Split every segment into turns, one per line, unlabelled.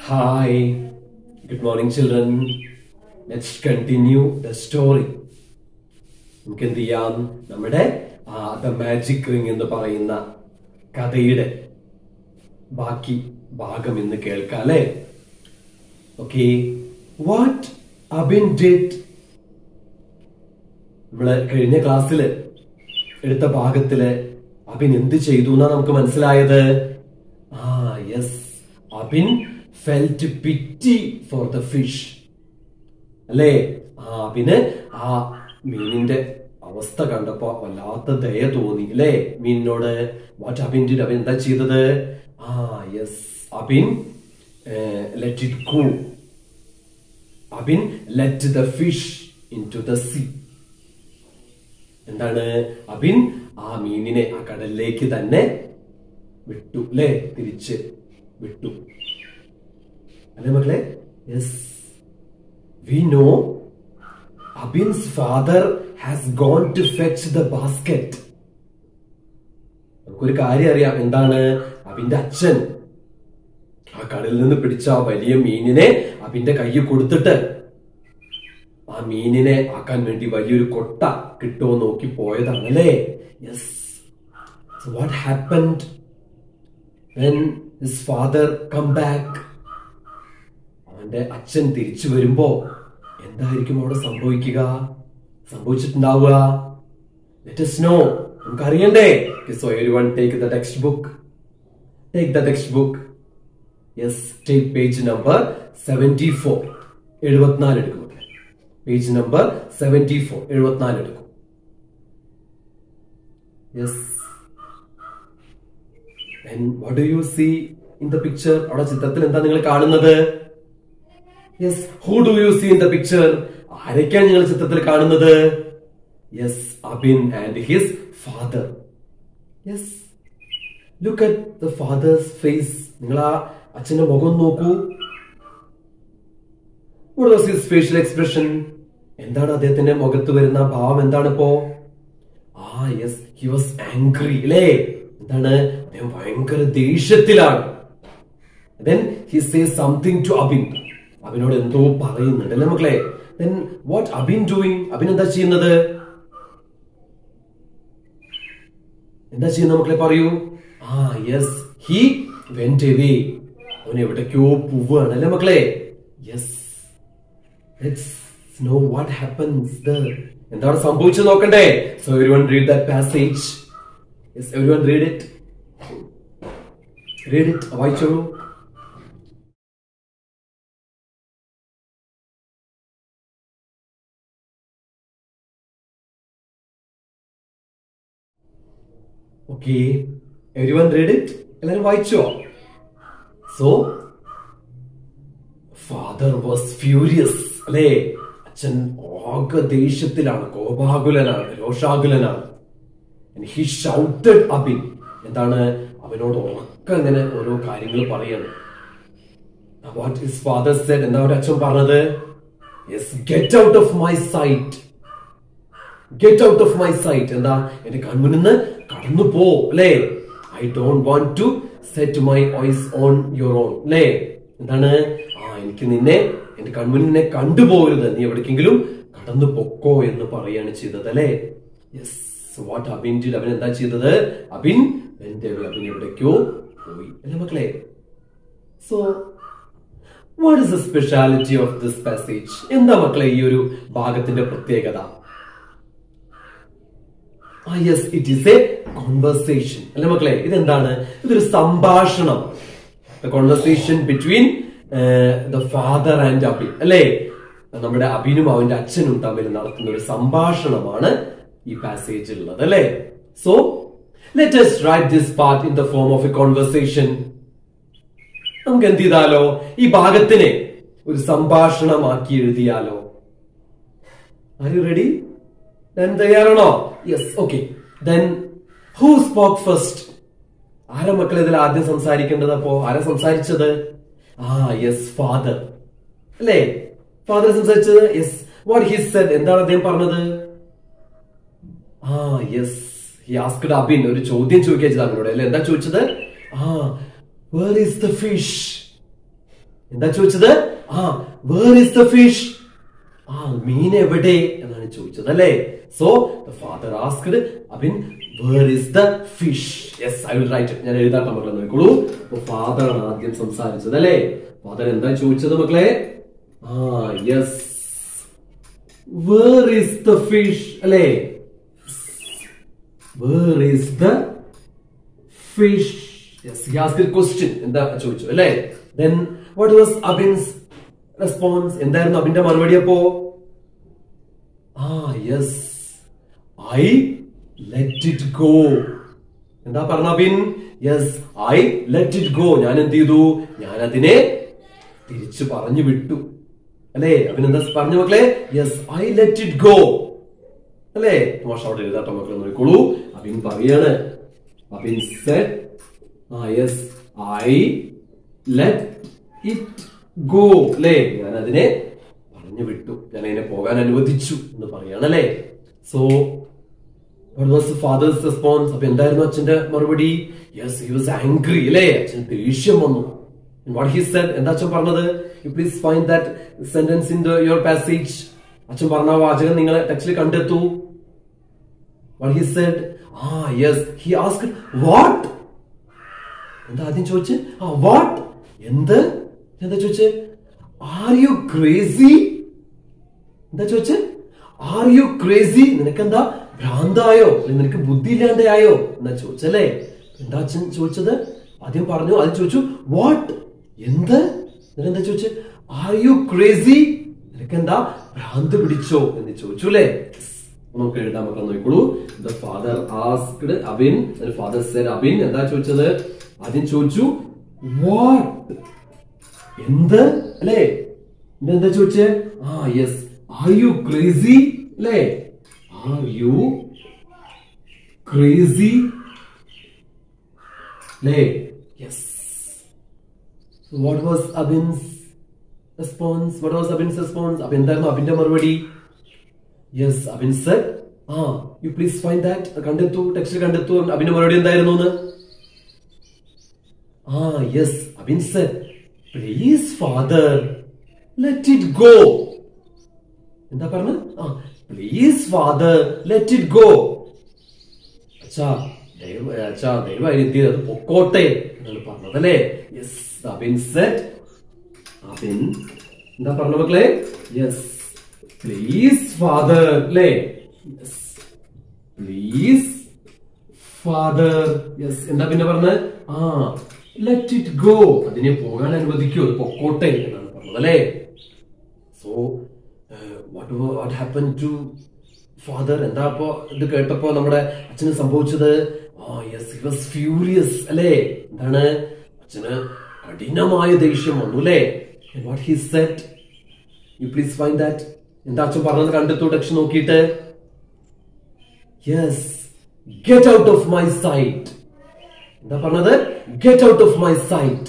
Hi, good morning, children. Let's continue the story. നമുക്ക് എന്ത് ചെയ്യാം നമ്മുടെ ദ മാജിക് റിംഗ് എന്ന് പറയുന്ന കഥയുടെ ബാക്കി ഭാഗം ഇന്ന് കേൾക്കാം അല്ലേ ഓക്കെ വാട്ട് അബിൻ ഡിഡ് നമ്മള് കഴിഞ്ഞ ക്ലാസ്സില് എടുത്ത ഭാഗത്തില് അബിൻ എന്ത് ചെയ്തു എന്നാ നമുക്ക് മനസ്സിലായത് ആ yes Abin felt pity for the fish അല്ലേ ആ അബിന് ആ മീനിന്റെ അവസ്ഥ കണ്ടപ്പോ വല്ലാത്ത ദയ തോന്നി അല്ലേ മീനിനോട് വാട്ട് അബിൻ ഡിഡ് അബിൻ എന്താ ചെയ്തത് ആ yes Abin let it go Abin let the fish into the sea എന്താണ് അബിൻ ആ മീനിനെ ആ കടലിലേക്ക് തന്നെ വിട്ടു അല്ലേ തിരിച്ച് വിട്ടു അല്ലേ മക്കളെ yes we know Abin's father has gone to fetch the basket നമുക്കൊരു കാര്യം അറിയാം എന്താണ് അബിന്റെ അച്ഛൻ ആ കടലിൽ നിന്ന് പിടിച്ച ആ വലിയ മീനിനെ അബിന്റെ കയ്യിൽ കൊടുത്തിട്ട് ആ മീനിനെ ആക്കാൻ വേണ്ടി വലിയൊരു കൊട്ട കിട്ടുമോ നോക്കി പോയതാണ് അല്ലേ yes what happened when his father come back അവന്റെ അച്ഛൻ തിരിച്ചു വരുമ്പോ എന്തായിരിക്കും അവിടെ സംഭവിക്കുക സംഭവിച്ചിട്ടുണ്ടാവുക ലെറ്റ് us know നമുക്ക് അറിയണ്ടേ so everyone take the textbook take the textbook yes take page number seventy four എഴുപത്തിനാല് എടുക്കും പേജ് നമ്പർ സെവൻറ്റി ഫോർ എഴുപത്തിനാല് എടുക്കും yes what do you see in the picture അവിടെ ചിത്രത്തിൽ എന്താ നിങ്ങൾ കാണുന്നത് yes who do you see in the picture ആരൊക്കെയാണ് നിങ്ങൾ ചിത്രത്തിൽ കാണുന്നത് yes Abin and his father yes look at the father's face നിങ്ങൾ ആ അച്ഛന്റെ മുഖം നോക്കൂ What was his facial expression? എന്താണ് അദ്ദേഹത്തിന്റെ മുഖത്ത് വരുന്ന ഭാവം എന്താണ് ഇപ്പോ ആ യെസ് ഹി വാസ് ആംഗ്രി അല്ലേ എന്താണ് അദ്ദേഹം ഭയങ്കര ദേഷ്യത്തിലാണ് then he say something to Abin അബിനോട് എന്തോ പറയുന്നുണ്ട് അല്ലേ മക്കളെ then what Abin doing Abin എന്താ ചെയ്യുന്നത് എന്താ ചെയ്യുന്ന മക്കളെ പറയൂ ആ യെസ് ഹി വെന്റ് എവേ അവൻ എവിടേക്കോ പോവുകയാണ് അല്ലേ മക്കളെ yes let's know what happens there എന്താണ് സംഭവിച്ചത് നോക്കണ്ടേ so everyone read that passage yes everyone read it read it വായിച്ചോളൂ okay everyone read it എല്ലാവരും വായിച്ചോ സോ ഫാദർ വാസ് ഫ്യൂരിയസ് അല്ലേ അച്ഛൻ ആകെ ദേഷ്യത്തിലാണ് കോപാകുലനാണ് രോഷാകുലനാണ് ഹി ഷൗട്ടഡ് അബിൻ എന്താണ് അവനോട് ഉറക്ക ഇങ്ങനെ ഓരോ കാര്യങ്ങൾ പറയാണ് വാട്ട് ഹിസ് ഫാദർ സെഡ് എന്താ ഒരു അച്ഛൻ പറഞ്ഞത് yes get out of my sight get out of my sight എന്താ എന്റെ കൺമുന്നിൽ നിന്ന് കടന്നു പോ അല്ലേ I don't want to set my eyes on your own അല്ലേ എന്താണ് ആ എനിക്ക് നിന്നെ എന്റെ കൺമുന്നിൽ നിന്നെ കണ്ടുപോകരുത് നീ എവിടേക്കെങ്കിലും കടന്നു പൊക്കോ എന്ന് പറയാണ് ചെയ്തത് അല്ലേ യെസ് വാട്ട് അബിൻ ഡിഡ് അവൻ എന്താ ചെയ്തത് അബിൻ എന്റെ അബിൻ എവിടേക്കോ പോയി അല്ലേ മക്കളെ so what is the speciality of this passage എന്താ മക്കളെ ഈ ഒരു ഭാഗത്തിന്റെ പ്രത്യേകത ആ yes it is a conversation അല്ലെ മക്കളെ ഇതെന്താണ് ഇതൊരു സംഭാഷണം conversation between the father and Abin അല്ലേ നമ്മുടെ അബിനും അവന്റെ അച്ഛനും തമ്മിൽ നടത്തുന്ന ഒരു സംഭാഷണമാണ് ഈ പാസേജിൽ ഉള്ളത് അല്ലേ so let us write this part in the form of a conversation നമുക്ക് എന്ത് ചെയ്താലോ ഈ ഭാഗത്തിനെ ഒരു സംഭാഷണമാക്കി എഴുതിയാലോ ആർ യു റെഡി ദെൻ തയ്യാറാണോ yes okay then who spoke first ആരാ മക്കൾ ഇതിൽ ആദ്യം സംസാരിക്കേണ്ടത് അപ്പോ ആരാ സംസാരിച്ചത് ആ യെസ് ഫാദർ അല്ലേ ഫാദർ സംസാരിച്ചത് യെസ് വാട്ട് ഹി സെഡ് എന്താണ് അദ്ദേഹം പറഞ്ഞത് ആ യെസ് ഹി ആസ്ക്ഡ് അബിൻ ഒരു ചോദ്യം ചോദിക്കുക ചെയ്ത അബിനോട് അല്ലെ എന്താ ചോദിച്ചത് ആ വേർ ഈസ് ദ ഫിഷ് എന്താ ചോദിച്ചത് ആ വേർ ഇസ് ദ ഫിഷ് ആ മീൻ എവിടെ എന്നാണ് ചോദിച്ചത് അല്ലേ so the father asked Abin where is the fish yes I will write ഞാൻ എഴുതാട്ടെ മക്കളെ നോക്കോളൂ അപ്പൊ ഫാദർ ആണ് ആദ്യം സംസാരിച്ചത് അല്ലേ ഫാദർ എന്താ ചോദിച്ചത് മക്കളെ ആ yes where is the fish അല്ലേ where is the fish yes he asked question എന്താ ചോദിച്ചു അല്ലേ then what was Abin's response എന്തായിരുന്നു അബിന്റെ മറുപടി അപ്പോ ആ yes I let it go എന്താ പറഞ്ഞ Abin yes I let it go ഞാൻ എന്ത് ചെയ്തു ഞാൻ അതിനെ തിരിച്ചു പറഞ്ഞു വിട്ടു അല്ലേ അബിൻ എന്താ പറഞ്ഞു മക്കളെ yes I let it go അല്ലേ മാഷ അവിടെ എഴുതാട്ടോ മക്കളെ നോക്കിക്കോളൂ അബിൻ പറയാണ് അബിൻ സെഡ് ആ yes I let it go അല്ലേ ഞാൻ അതിനെ പറഞ്ഞു വിട്ടു ഞാൻ അതിനെ പോകാൻ അനുവദിച്ചു എന്ന് പറയണല്ലേ so What was the father's response? അപ്പൊ എന്തായിരുന്നു അച്ഛന്റെ മറുപടി യെസ് ഹി വാസ് ആംഗ്രി അല്ലേ അച്ഛൻ ദേഷ്യം വന്നു വാട്ട് ഹി സെഡ് എന്താ അച്ഛൻ പറഞ്ഞത് you please find that sentence in your passage അച്ഛൻ പറഞ്ഞ ആ വാചകം നിങ്ങൾ ടെക്സ്റ്റിൽ കണ്ടെത്തൂ വാട്ട് ഹി സെഡ് ആ യെസ് ഹി ആസ്ക് വാട്ട് എന്താ ആദ്യം ചോദിച്ച് ആ വാട്ട് എന്ത് എന്താ ചോദിച്ചേ ആർ യു ക്രേസി എന്താ ചോദിച്ചേ ആർ യു ക്രേസി നിനക്കെന്താ ഭ്രാന്തായോ അല്ലെങ്കിൽ നിനക്ക് ബുദ്ധി ഇല്ലാണ്ടായോ എന്നാ ചോദിച്ചല്ലേ എന്താ അച്ഛൻ ചോദിച്ചത് ആദ്യം പറഞ്ഞു ആദ്യം ചോദിച്ചു വാട്ട് എന്ത് എന്നിട്ട് എന്താ ചോദിച്ചത് ആർ യു ക്രേസി നിനക്കെന്താ ഭ്രാന്ത് പിടിച്ചോ എന്ന് ചോദിച്ചു അല്ലേ നമുക്ക് എഴുതാൻ മക്കൾ നോക്കിക്കോളൂ the father asked Abin father said Abin എന്താ ചോദിച്ചത് ആദ്യം ചോദിച്ചു വാട്ട് എന്ത് അല്ലേ പിന്നെ എന്താ ചോദിച്ചേ ആ യെസ് ആർ യു ക്രേസി അല്ലേ ആർ യു ക്രേസി അല്ലേ yes what was Abin's response what was Abin's response അപ്പൊ എന്തായിരുന്നു അബിന്റെ മറുപടി യെസ് അബിൻ സർ ആ യു പ്ലീസ് ഫൈൻഡ് ദാറ്റ് കണ്ടെത്തു ടെക്സ്റ്റ് കണ്ടെത്തു അബിന്റെ മറുപടി എന്തായിരുന്നു എന്ന് ആ yes Abin sir please father let it go എന്താ പറഞ്ഞ ആ please father let it go അച്ഛാ ദയവ് അച്ഛാ ദയവായി എന്ത് ചെയ്ത് അത് പൊക്കോട്ടെ എന്നാണ് പറഞ്ഞത് അല്ലേ യെസ് അബിൻ സെറ്റ് അബിൻ എന്താ പറഞ്ഞ മക്കളെ യെസ് പ്ലീസ് ഫാദർ അല്ലേ യെസ് പ്ലീസ് ഫാദർ യെസ് എന്താ പിന്നെ പറഞ്ഞത് ആ ലെറ്റ് ഇറ്റ് ഗോ അതിനെ പോകാൻ അനുവദിക്കൂ അത് പൊക്കോട്ടെ എന്നാണ് പറഞ്ഞത് അല്ലേ so what what happen to father എന്താ അപ്പോ ഇത് കേട്ടപ്പോ നമ്മുടെ അച്ഛന് സംഭവിച്ചത് ആ യെസ് ഹി വാസ് ഫ്യൂരിയസ് അല്ലേ എന്താണ് അച്ഛന് കഠിനമായ ദേഷ്യം വന്നു അല്ലേ what he said you please find that എന്താ അച്ഛൻ പറഞ്ഞത് കണ്ടെത്തു ടെക്സ്റ്റ് നോക്കിയിട്ട് yes get out of my sight എന്താ പറഞ്ഞത് get out of my sight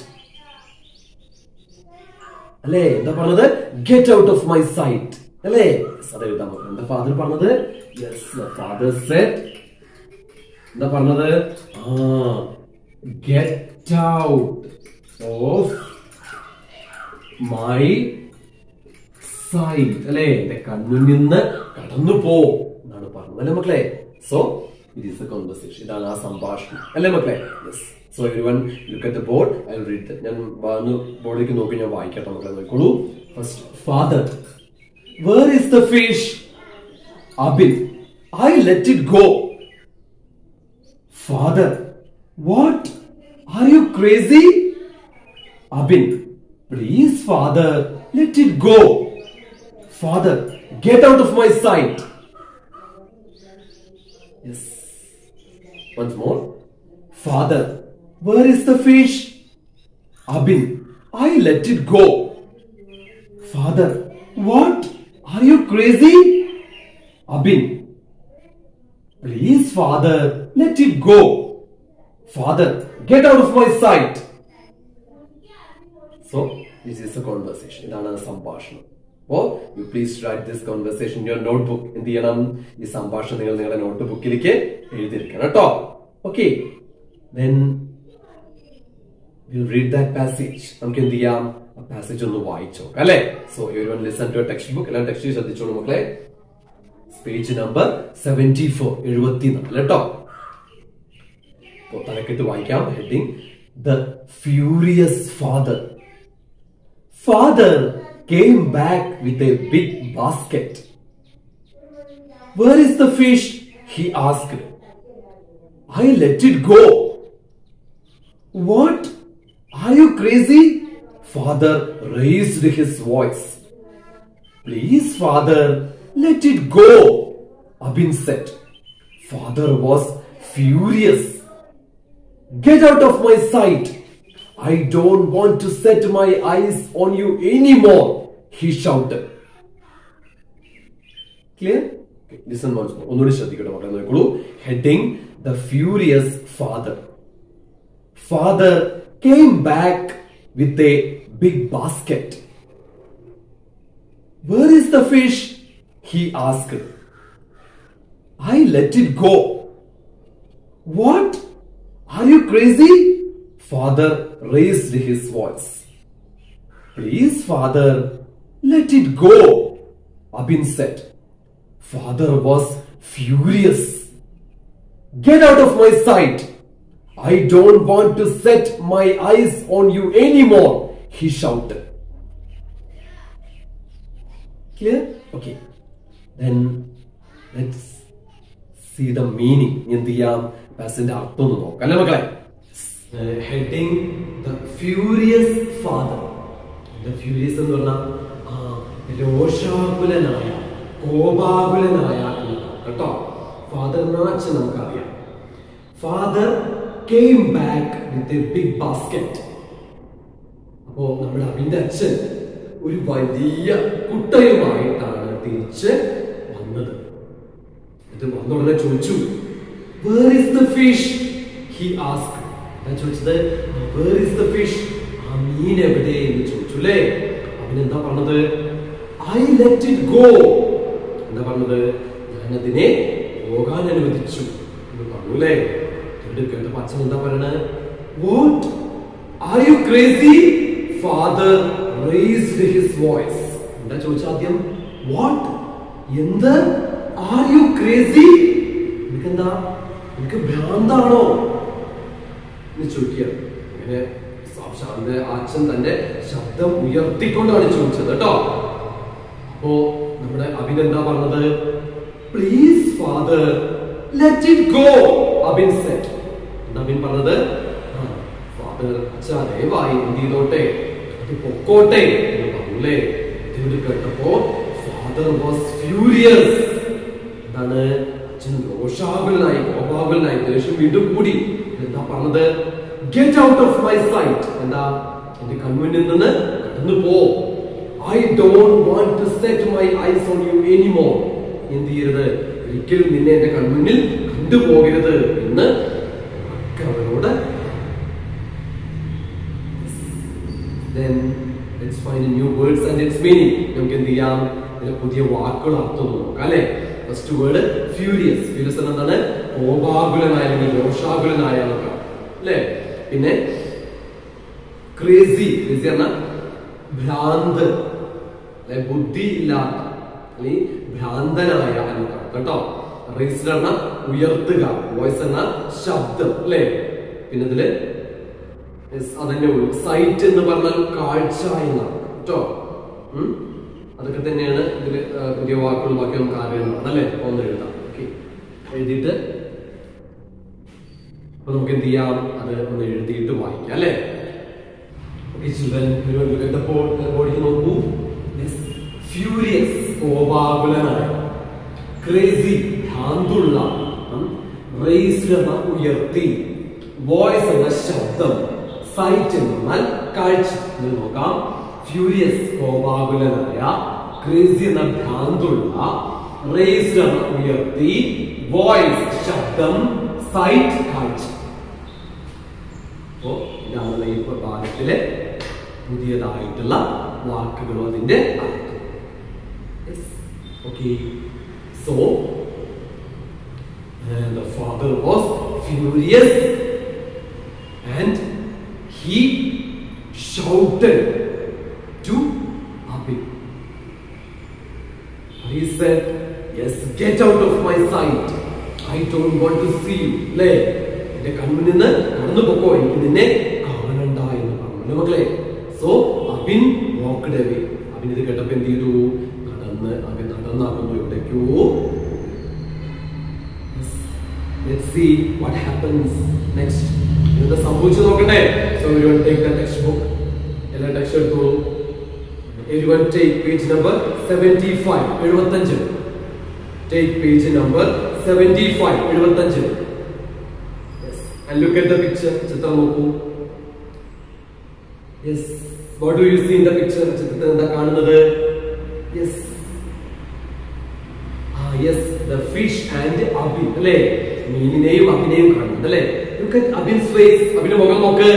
അല്ലേ എന്താ പറഞ്ഞത് get out of my sight അല്ലേ അത് എഴുതാൻ പറ്റും എന്താ ഫാദർ പറഞ്ഞത് യെസ് ഫാദർ സെറ്റ് എന്താ പറഞ്ഞത് ആ get out of my sight അല്ലേ എന്റെ കണ്ണിൽ നിന്ന് കടന്നു പോ എന്നാണ് പറഞ്ഞത് അല്ലേ മക്കളെ so it is a conversation ഇതാണ് ആ സംഭാഷണം അല്ലേ മക്കളെ yes so everyone look at the board I will read ഞാൻ വന്ന് ബോർഡിലേക്ക് നോക്കി ഞാൻ വായിക്കട്ടെ മക്കളെ നോക്കിക്കോളൂ first father where is the fish Abin I let it go father what are you crazy Abin please father let it go father get out of my sight yes once more father where is the fish Abin I let it go father what are you crazy Abin please father let it go father get out of my sight so this is a conversation ഇതാണ് സംഭാഷണം അപ്പോ you please write this conversation your notebook എന്ത് ചെയ്യണം ഈ സംഭാഷണം നിങ്ങൾ നിങ്ങളുടെ not ബുക്കിലേക്ക് എഴുതിയിരിക്കണം കേട്ടോ okay then will read that passage നമുക്ക് എന്ത് ചെയ്യാം പാസേജ് ഒന്ന് വായിച്ചോ അല്ലെ so you one listen to text book എല്ലാം ടെക്സ്റ്റ് ശ്രദ്ധിച്ചോളൂ മക്കളെ പേജ് നമ്പർ സെവന്റി ഫോർ എഴുപത്തിനാല് കേട്ടോ അപ്പോ തലക്കെട്ട് വായിക്കാം heading the furious father father came back with a big basket where is the fish he asked I let it go what are you crazy father raised his voice Please, father, let it go. Abin said. Father was furious. Get out of my sight. I don't want to set my eyes on you anymore, he shouted. Clear? Okay, listen once more. ഒന്നുകൂടി ശ്രദ്ധിക്കട്ടെ മക്കളെ നോക്കൂ heading the furious father father came back with a big basket Where is the fish? He asked. I let it go. What? Are you crazy? Father raised his voice. Please, father, let it go. Abin said. Father was furious. Get out of my sight. I don't want to set my eyes on you anymore, he shouted. Clear? Okay. Then let's see the meaning. എന്ത് ചെയ്യാം പാസിന്റെ അർത്ഥം ഒന്ന് നോക്കാം അല്ലേ മക്കളെ heading the furious father the furious എന്ന് പറഞ്ഞാൽ ആ, രോഷാകുലനായ കോപാകുലനായ എന്നതാണ് കേട്ടോ ഫാദർ നാച്ച് നമുക്കറിയാം father came back with a big basket അപ്പോ നമ്മുടെ അബിന്റെ അച്ഛൻ ഒരു വലിയ കുട്ടയുമായിട്ടാണ് തിരിച്ച് വന്നത് ഇത് വന്ന ഉടനെ ചോദിച്ചു where is the fish he ask ഞാൻ ചോദിച്ചത് വേർ ഇസ് ദ ഫിഷ് ആ മീൻ എവിടെ എന്ന് ചോദിച്ചു അല്ലേ അവൻ എന്താ പറഞ്ഞത് ഐ ലെറ്റ് ഇറ്റ് ഗോ എന്താ പറഞ്ഞത് ഞാനതിനെ പോകാൻ അനുവദിച്ചു എന്ന് പറഞ്ഞു അല്ലേ ഇത് കേട്ടപ്പോ അച്ഛൻ എന്താ പറയണത് what are you crazy father raised his voice എന്താ ചോദിച്ച ആദ്യം വാട്ട് എന്ത് ആർ യു ക്രേസി നിനക്കെന്താ നിനക്ക് ഭ്രാന്താണോ എന്ന് ചോദിക്കുകയാണ് അങ്ങനെ സാക്ഷാന്റെ അച്ഛൻ തന്റെ ശബ്ദം ഉയർത്തിക്കൊണ്ടാണ് ചോദിച്ചത് കേട്ടോ അപ്പോ നമ്മുടെ അബിൻ എന്താ പറഞ്ഞത് please father let it go Abin said എന്താ അബിൻ പറഞ്ഞത് ഫാദർ അച്ഛാ ദയവായി എന്ത് ചെയ്തോട്ടെ അത് പൊക്കോട്ടെ എന്ന് പറഞ്ഞൂലേ ഇതിനോട് കേട്ടപ്പോ ഫാദർ വാസ് ഫ്യൂരിയസ് എന്താണ് അച്ഛൻ രോഷാകുലനായി കോപാകുലനായി ദേഷ്യം വീണ്ടും കൂടി എന്താ പറഞ്ഞത് get out of my sight എന്താ എന്റെ കൺമുന്നിൽ നിന്ന് കടന്നു പോ I don't want to set my eyes on you anymore എന്ത് ചെയ്യരുത് ഒരിക്കലും നിന്നെ എന്റെ കൺമുന്നിൽ കണ്ടുപോകരുത് എന്ന് ഉറക്കെ അവനോട് then let's find new words and its meaning നമുക്ക് എന്ത് ചെയ്യാം ഇതിലെ പുതിയ വാക്കുകൾ അർത്ഥം നോക്കാം അല്ലെ ഫസ്റ്റ് വേർഡ് ഫ്യൂരിയസ് ഫ്യൂരിയസ് എന്താണ് കോപാകുലനായ അല്ലെങ്കിൽ രോഷാകുലനായ എന്നൊക്കെ അല്ലെ പിന്നെ ക്രേസി ക്രേസി പറഞ്ഞ ഭ്രാന്ത് അല്ലെ ബുദ്ധി ഇല്ലാത്ത അല്ലെങ്കിൽ ഭ്രാന്തനായ എന്നൊക്കെ കേട്ടോ റേസ്ഡ് എന്ന ഉയർത്തുക വോയിസ് എന്ന ശബ്ദം അല്ലെ പിന്നെ ഇതില് Yes, അതന്നെ ഉള്ളൂ സൈറ്റ് എന്ന് പറഞ്ഞാൽ കാഴ്ച എന്നാണ് കേട്ടോ ഉം? അതൊക്കെ തന്നെയാണ് ഇതില് ആ, പുതിയ വാക്കുകൾ ബാക്കി നമുക്ക് അറിയുന്നത് അല്ലേ അപ്പൊ ഒന്ന് എഴുതാം ഓക്കെ എഴുതിയിട്ട് അപ്പൊ നമുക്ക് എന്ത് ചെയ്യാം അത് ഒന്ന് എഴുതിയിട്ട് വായിക്കാം അല്ലേ ഓക്കെ ചിൽഡ്രൻ എടുത്തപ്പോൾ ഓടിക്ക് നോക്കൂ ഫ്യൂരിയസ് കോപാകുലനായ ക്രേസി ഭ്രാന്തുള്ള റേസ്ഡ് എന്ന ഉയർത്തി വോയിസ് എന്ന ശബ്ദം സൈറ്റ് എന്നാൽ കാഴ്ച ഇത് നോക്കാം ഫ്യൂരിയസ് കോപാകുലനായ ക്രേസി എന്ന ഭ്രാന്തുള്ള റേസ്ഡ് എന്ന ഉയർത്തി വോയിസ് ശബ്ദം സൈറ്റ് കാഴ്ച അപ്പോ ഇതാണ് ഈ ഭാഗത്തിലെ പുതിയതായിട്ടുള്ള വാക്കുകളും അതിന്റെ അർത്ഥം okay so the father was furious and he shouted said, Yes, get out of my sight. I don't want to see you. അല്ലേ എന്റെ കണ്ണിൽ നിന്ന് കടന്നു പൊക്കോ എനിക്ക് നിന്നെ കാണണ്ട എന്ന് പറഞ്ഞു അല്ലേ മക്കളെ so Abin walked away. Abin ഇത് കേട്ടപ്പോ എന്ത് ചെയ്തു നടന്ന് അവൻ നടന്നകന്നു എവിടേക്കോ Let's see what happens next. എന്താ സംഭവിച്ചു നോക്കട്ടെ so everyone take the textbook. എല്ലാ ടെക്സ്റ്റ് എടുത്തോളൂ everyone take page number 75 എഴുപത്തഞ്ച് take page number 75 എഴുപത്തഞ്ച് yes and look at the picture ചിത്രം നോക്കൂ yes what do you see in the picture ചിത്രത്തിൽ എന്താ കാണുന്നത് yes ആ yes the fish and Abin അല്ലേ മീനിനെയും അബിനെയും കാണുന്നുണ്ട് അല്ലേ ലുക്ക് അറ്റ് അബിൻസ് ഫേസ് അബിന്റെ മുഖം നോക്ക്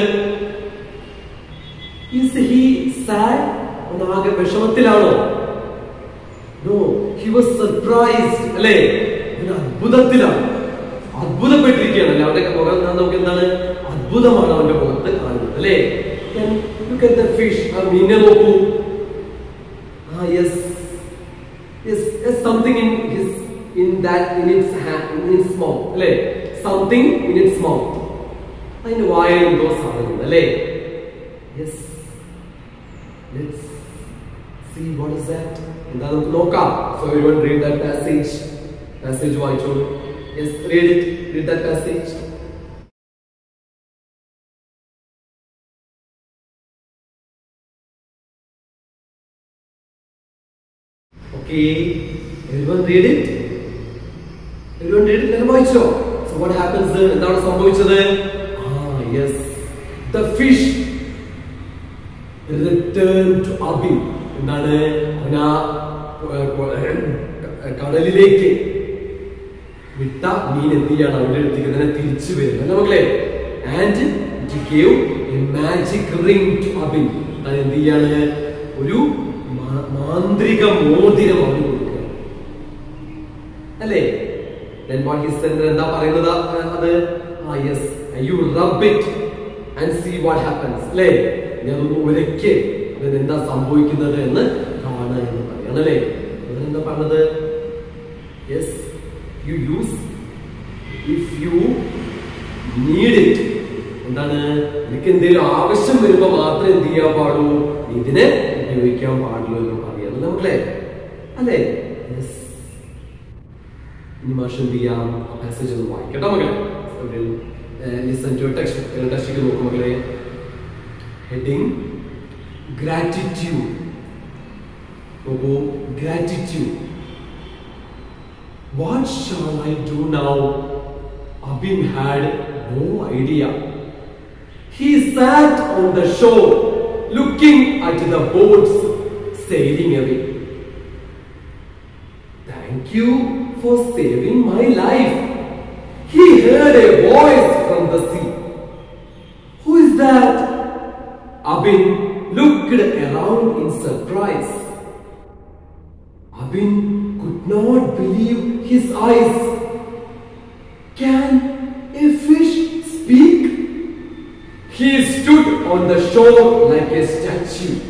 ഈസ് ഹി സാഡ് ഒന്നാകെ വിഷമത്തിലാണോ നോ ഹി വാസ് സർപ്രൈസ്ഡ് അല്ലേ അവന് അത്ഭുതത്തിലാണ് അത്ഭുതപ്പെട്ടിരിക്കുകയാണ് അല്ലേ അവന്റെ മുഖം എന്താ നമുക്ക് എന്താണ് അത്ഭുതമാണ് അവന്റെ മുഖത്ത് കാണുന്നത് അല്ലേ ലുക്ക് അറ്റ് ദ ഫിഷ് ആ മീനെ നോക്കൂ ആ yes is, is something in his in that in its hand in its mouth അല്ലേ something in its mouth അതിന് വായയിൽ എന്തോ സാധനം അല്ലേ yes let's see what is that എന്താ നമുക്ക് നോക്കാം so everyone read that passage passage വായിച്ചോളൂ yes read it read that passage Okay, everyone read it? Everyone read it? എല്ലാവരും വായിച്ചോ? So what happens then? എന്താണ് സംഭവിച്ചത്? Ah, yes. The fish returned to Abin. എന്താണ് അവൻ ആ ഏർ, കടലിലേക്ക് വിട്ട മീൻ എന്ത് ചെയ്യാണ് അവന്റെ അടുത്തേക്ക് തന്നെ തിരിച്ചു വരുന്നത് അല്ലേ മക്കളെ and it gave a magic ring to Abin അത് എന്ത് ചെയ്യാണ് ഒരു മാ- മാന്ത്രിക മോതിരം അവന് കൊടുക്കുക അല്ലേ then what he said എന്താ പറയുന്നത് ആ, അത് ആ yes you rub it and see what happens അല്ലേ നീ അതൊന്ന് ഉരയ്ക്ക് അതിന് എന്താ സംഭവിക്കുന്നത് എന്ന് കാണുക എന്ന് പറയാണ് അല്ലേ അതിനെന്താ പറഞ്ഞത് yes you use if you need it എന്താണ് എനിക്ക് എന്തെങ്കിലും ആവശ്യം വരുമ്പോ മാത്രമേ എന്ത് ചെയ്യാൻ പാടൂ നീ ഇതിനെ ഉപയോഗിക്കാൻ പാടുള്ളൂ എന്ന് പറയുന്നത് നമുക്കല്ലേ അല്ലേ യെസ് ഇനി മാഷ് എന്ത് ചെയ്യാം മെസ്സേജ് ഒന്ന് വായിക്കട്ടോ മകളെ ലിസൺ ടു ടെക്സ്റ്റ് ടെക്സ്റ്റ് നോക്കും മകളെ ഹെഡിങ് ഗ്രാറ്റിറ്റ്യൂഡ് നോക്കൂ gratitude What shall I do now? Abin had no idea. He sat on the shore looking at the boats sailing away. Thank you for saving my life. He heard a voice from the sea. Who is that? Abin looked around in surprise. Abin could not believe his eyes. Can a fish speak? He stood on the shore like a statue.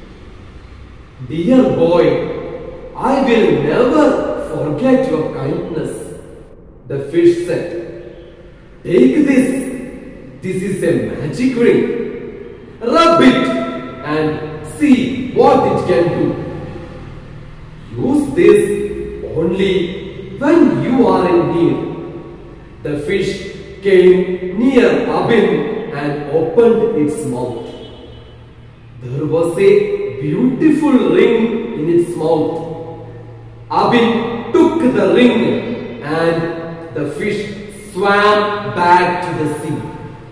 Dear boy, I will never forget your kindness. The fish said, Take this. This is a magic ring. Rub it and see what it can do. Use this only when you are in need. The fish came near Abin and opened its mouth. There was a beautiful ring in its mouth. Abin took the ring and the fish swam back to the sea.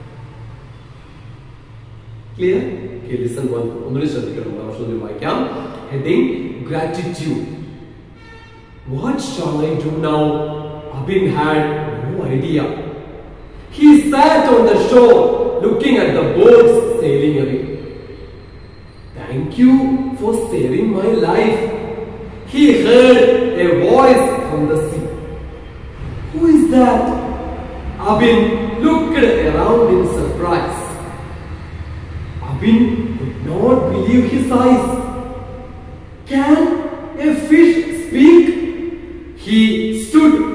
Clear? Okay, listen one. ഒന്നുകൂടി ശ്രദ്ധിക്കണം പ്രാവശ്യം വായിക്കാം heading gratitude What shall I do now? Abin had no idea. He sat on the shore looking at the boats sailing away. Thank you for saving my life. He heard a voice from the sea. Who is that? Abin looked around in surprise. Abin could not believe his eyes. Can a fish speak?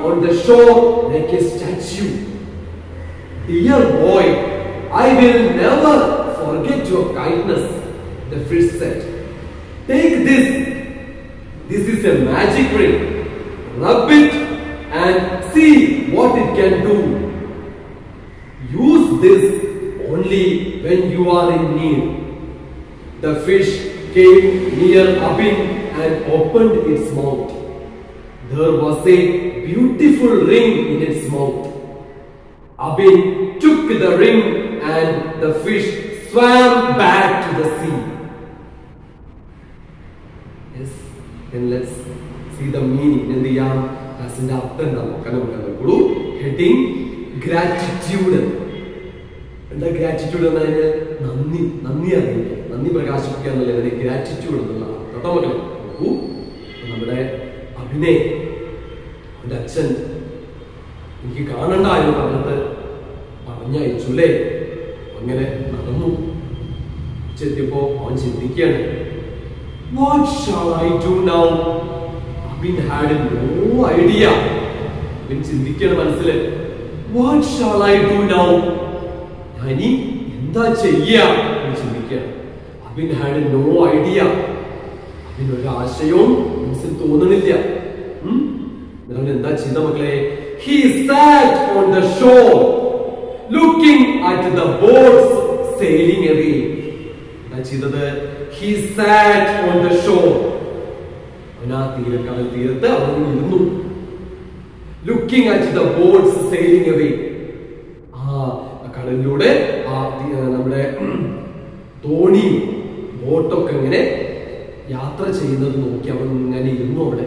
on the shore like a statue. Dear boy, I will never forget your kindness, the fish said. Take this. This is a magic ring. Rub it and see what it can do. Use this only when you are in need. The fish came near Abin and opened its mouth. There was a beautiful ring in its mouth. Abin took the ring and the fish swam back to the sea. Yes, then let's see the meaning. എന്ത് ചെയ്യാം ക്ലാസിന്റെ അർത്ഥം എന്താ നോക്കാൻ നമുക്ക് നോക്കുള്ളൂ heading gratitude എന്താ gratitude എന്നതിന് നന്ദി നന്ദി അറിയിക്കുക നന്ദി പ്രകാശിപ്പിക്കുക എന്നുള്ളതിന് ഗ്രാറ്റിറ്റ്യൂഡ് എന്നുള്ള കേട്ടോ മക്കളെ നോക്കൂ നമ്മുടെ അഭിനയ് അവന്റെ അച്ഛൻ എനിക്ക് കാണണ്ട എന്ന് പറഞ്ഞിട്ട് പറഞ്ഞയച്ചു അല്ലേ അങ്ങനെ നടന്നു ചെത്തിയപ്പോ അവൻ ചിന്തിക്കുകയാണ് what shall I do now Abin had no idea Abin ചിന്തിക്കുകയാണ് മനസ്സിൽ what shall I do now ഞാൻ ഇനി എന്താ ചെയ്യ എന്ന് ചിന്തിക്കുകയാണ് അബിൻ ഹാഡ് നോ ഐഡിയ അബിന് ഒരു ആശയവും മനസ്സിൽ തോന്നണില്ല ഉം? എന്നിട്ട് അവൻ എന്താ ചെയ്ത മക്കളെ he sat on the shore looking at the boats sailing away എന്താ ചെയ്തത് he sat on the shore അവൻ ആ തീരക്കടൽ തീരത്ത് അവൻ ഇരുന്നു looking at the boats sailing away ആ കടലിലൂടെ ആ തി- ആ നമ്മുടെ തോണിയും ബോട്ടൊക്കെ ഇങ്ങനെ യാത്ര ചെയ്യുന്നത് നോക്കി അവൻ ഇങ്ങനെ ഇരുന്നു അവിടെ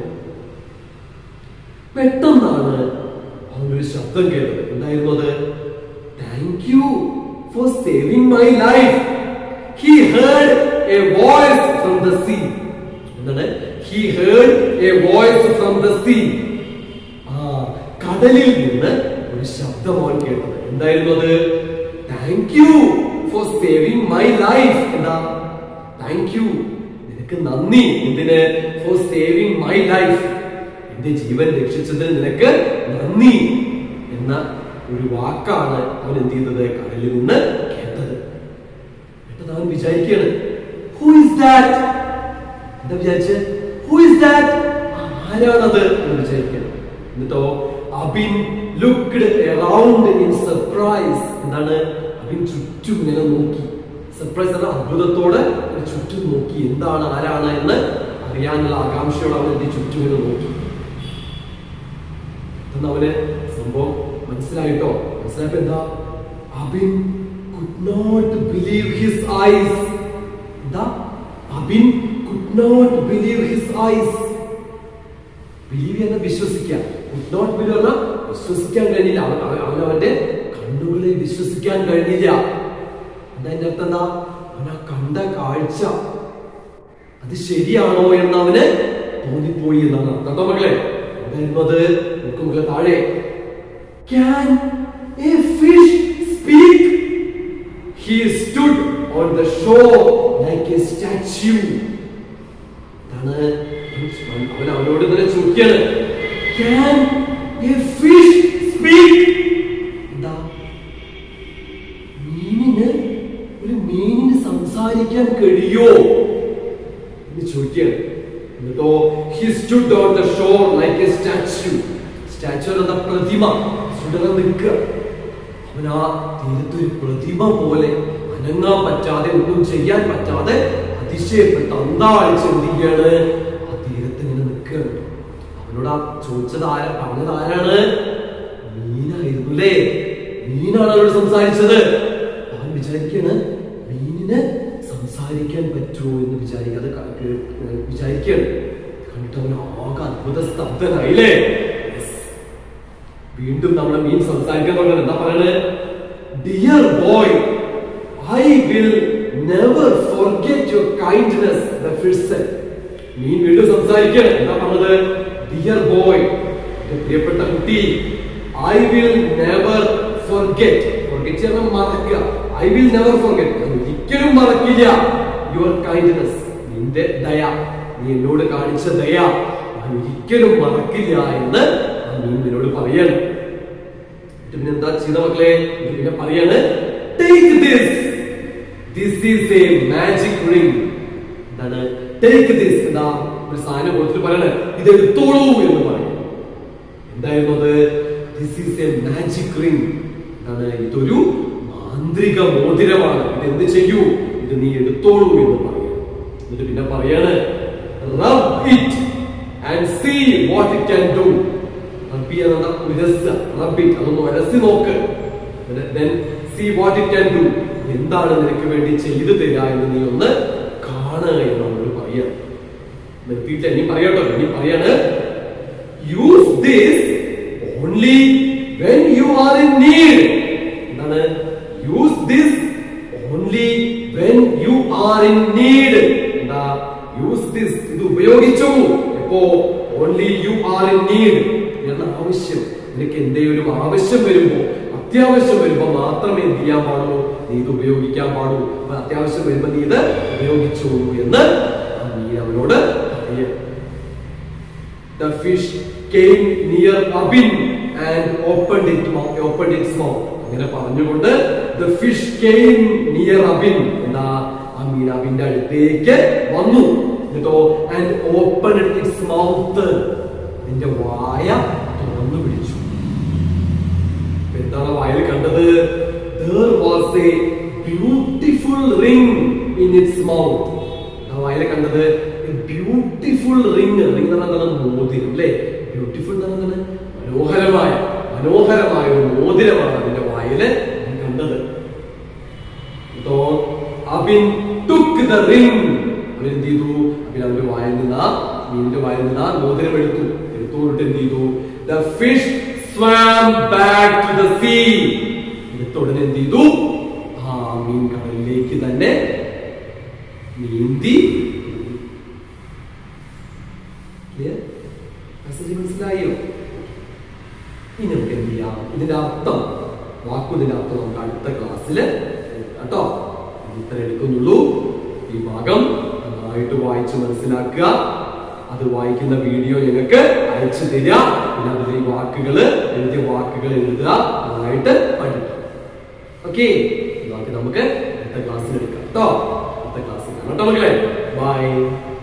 പെട്ടെന്നാണ് അവനൊരു ശബ്ദം കേട്ടത് എന്തായിരുന്നു അത് thank you for saving my life he heard a voice from the sea എന്താണ് he heard a voice from the sea ആ കടലിൽ നിന്ന് ഒരു ശബ്ദം അവൻ കേട്ടത് എന്തായിരുന്നു അത് thank you for saving my life എന്താ താങ്ക് യു നിനക്ക് നന്ദി എന്തിന് ഫോർ സേവിംഗ് മൈ ലൈഫ് എന്റെ ജീവൻ രക്ഷിച്ചതിന് നിനക്ക് നന്ദി എന്ന ഒരു വാക്കാണ് അവൻ എന്ത് ചെയ്തത് കടലിൽ നിന്ന് കേട്ടത് കേട്ടത് അവൻ വിചാരിക്കുകയാണ് ഹു ഇസ് ദാറ്റ് എന്താ വിചാരിച്ച് ഹു ഇസ് ദാറ്റ് ആരാണത് എന്ന് വിചാരിക്കണം എന്നിട്ടോ Abin looked around in surprise എന്താണ് അബിൻ ചുറ്റും ഇങ്ങനെ നോക്കി സർപ്രൈസ് എന്ന അത്ഭുതത്തോടെ ഇങ്ങനെ ചുറ്റും നോക്കി എന്താണ് ആരാണ് എന്ന് അറിയാനുള്ള ആകാംക്ഷയോടെ അവൻ എന്റെ ചുറ്റും ഇങ്ങനെ നോക്കി എന്ന് അവന് സംഭവം മനസ്സിലായിട്ടോ മനസ്സിലായപ്പോ എന്താ Abin could not believe his eyes എന്താ Abin could not believe his eyes believe എന്ന വിശ്വസിക്കാൻ കുഡ് നോട്ട് ബിലീവ് എന്ന വിശ്വസിക്കാൻ കഴിഞ്ഞില്ല അവൻ അവൻ- അവൻ അവന്റെ കണ്ണുകളെ വിശ്വസിക്കാൻ കഴിഞ്ഞില്ല എന്താ അതിന്റെ അർത്ഥം എന്താ അവൻ ആ കണ്ട കാഴ്ച അത് ശരിയാണോ എന്ന് അവന് തോന്നിപ്പോയി എന്നാണ് അർത്ഥം കേട്ടോ മക്കളെ എന്തായിരുന്നു അത് നമുക്ക് മക്കളെ താഴെ can a fish speak he stood on the shore like a statue ഇതാണ് അവൻ അവനോട് ഇങ്ങനെ ചോദിക്കാണ് ക്യാൻ എ ഫിഷ് സ്പീക്ക് എന്താ മീനിന് ഒരു മീനിന് സംസാരിക്കാൻ കഴിയോ എന്ന് ചോദിക്കുകയാണ് എന്നിട്ടോ he stood on the shore like a statue statue എന്ന പ്രതിമ സുടർന്ന് നിൽക്കുക അവൻ ആ തീരത്ത് ഒരു പ്രതിമ പോലെ അനങ്ങാൻ പറ്റാതെ ഒന്നും ചെയ്യാൻ പറ്റാതെ അതിശയപ്പെട്ട് അന്താളിച്ച് എന്ത് ചെയ്യാണ് ആ തീരത്ത് ഇങ്ങനെ നിൽക്കുകയാണ് അവനോട് ആ ചോദിച്ചത് ആരാ പറഞ്ഞത് ആരാണ് മീനായിരുന്നു അല്ലേ മീനാണ് അവരോട് സംസാരിച്ചത് അവൻ വിചാരിക്കാണ് മീനിന് സംസാരിക്കാൻ പറ്റുമോ എന്ന് വിചാരിക്കാതെ ക- കേ- ഏർ വിചാരിക്കുകയാണ് കണ്ടിട്ട് അവൻ ആകെ അത്ഭുത സ്തബ്ധനായില്ലേ Yes. വീണ്ടും നമ്മളെ മീൻ സംസാരിക്കാൻ തുടങ്ങുന്നത് എന്താ പറയണത് dear boy I will never forget your kindness the fish മീൻ വീണ്ടും സംസാരിക്കുകയാണ് എന്താ പറഞ്ഞത് ഡിയർ ബോയ് എന്റെ പ്രിയപ്പെട്ട കുട്ടി I will never forget forget പറഞ്ഞാൽ മറക്കുക ഐ വിൽ നെവർ ഫോർഗെറ്റ് ഞാൻ ഒരിക്കലും മറക്കില്ല യുവർ കൈൻഡ്നെസ് നിന്റെ ദയ നീ എന്നോട് കാണിച്ച ദയ ഞാൻ ഒരിക്കലും മറക്കില്ല എന്ന് ആ മീൻ നിന്നോട് പറയാണ് എന്നിട്ട് പിന്നെ എന്താ ചെയ്ത മക്കളെ എന്നിട്ട് പിന്നെ പറയാണ് take this this is a magic ring എന്താണ് ടേക്ക് ദിസ് എന്താ ഒരു സാധനം കൊടുത്തിട്ട് പറയണേ ഇത് എടുത്തോളൂ എന്ന് പറയും എന്തായിരുന്നു അത് this is a magic ring എന്താണ് ഇതൊരു മാന്ത്രിക മോതിരമാണ് ഇത് എന്ത് ചെയ്യൂ ഇത് നീ എടുത്തോളൂ എന്ന് പറയും എന്നിട്ട് പിന്നെ പറയാണ് rub it and see what it can do റബ്ബി എന്ന ഉരസ് റബ്ബി അതൊന്ന് ഉരസി നോക്ക് then see what it can do എന്താണ് നിനക്ക് വേണ്ടി ചെയ്തു തരിക എന്ന് നീ ഒന്ന് കാണുക എന്ന് നമ്മളോട് പറയാം നിർത്തിയിട്ട് ഇനി പറയട്ടോ ഇനി പറയാണ് use this only when you are in need എന്താണ് use this only when you are in need എന്താ യൂസ് ദിസ് ഇത് ഉപയോഗിച്ചു എപ്പോ only you are in need എന്ന ആവശ്യം നിനക്ക് എന്തെങ്കിലും ആവശ്യം വരുമ്പോ അത്യാവശ്യം വരുമ്പോ മാത്രമേ എന്ത് ചെയ്യാൻ പാടുള്ളൂ നീ ഇത് ഉപയോഗിക്കാൻ പാടൂ അപ്പൊ അത്യാവശ്യം വരുമ്പോ നീ ഇത് ഉപയോഗിച്ചോളൂ എന്ന് നീ അവനോട് പറയുക The fish came near Abin and opened it mouth, opened its mouth. അങ്ങനെ പറഞ്ഞുകൊണ്ട് the fish came near Abin എന്താ ആ മീൻ അബിന്റെ അടുത്തേക്ക് വന്നു എന്നിട്ടോ and opened its mouth നിന്റെ വായ തുറന്നു പിടിച്ചു അപ്പൊ എന്താണ് വായിൽ കണ്ടത് there was a beautiful ring in its mouth ആ വായിൽ കണ്ടത് ബ്യൂട്ടിഫുൾ റിംഗ് റിംഗ് എന്ന് പറഞ്ഞാൽ മോതിരം അല്ലേ ബ്യൂട്ടിഫുൾ എന്ന് പറഞ്ഞാൽ മനോഹരമായ മനോഹരമായ ഒരു മോതിരമാണ് അതിന്റെ വായില് ഞാൻ കണ്ടത് ഇതോ അബിൻ took the ring അവൻ എന്ത് ചെയ്തു അബിൻ അവന്റെ വായിൽ നിന്ന് ആ മീനിന്റെ വായിൽ നിന്ന് ആ മോതിരം എടുത്തു എടുത്തോട്ട് എന്ത് ചെയ്തു the fish swam back to the sea എടുത്ത ഉടനെ എന്ത് ചെയ്തു ആ മീൻ കടലിലേക്ക് തന്നെ നീന്തി Clear? Message മനസ്സിലായോ ഇനി നമുക്ക് എന്ത് ചെയ്യാം ഇതിന്റെ അർത്ഥം വാക്കുതിന്റെ അർത്ഥം നമുക്ക് അടുത്ത ക്ലാസ്സിൽ കേട്ടോ ഇത്ര എടുക്കുന്നുള്ളൂ ഈ ഭാഗം നന്നായിട്ട് വായിച്ച് മനസ്സിലാക്കുക അത് വായിക്കുന്ന വീഡിയോ ഞങ്ങൾക്ക് അയച്ചു തരിക പിന്നെ അതിലെ ഈ വാക്കുകള് എഴുതിയ വാക്കുകൾ എഴുതുക നന്നായിട്ട് പഠിക്കുക ഓക്കെ ബാക്കി നമുക്ക് അടുത്ത ക്ലാസ്സിൽ എടുക്കാം കേട്ടോ അടുത്ത ക്ലാസ്സിൽ കാണാം കേട്ടോ മക്കളെ ബൈ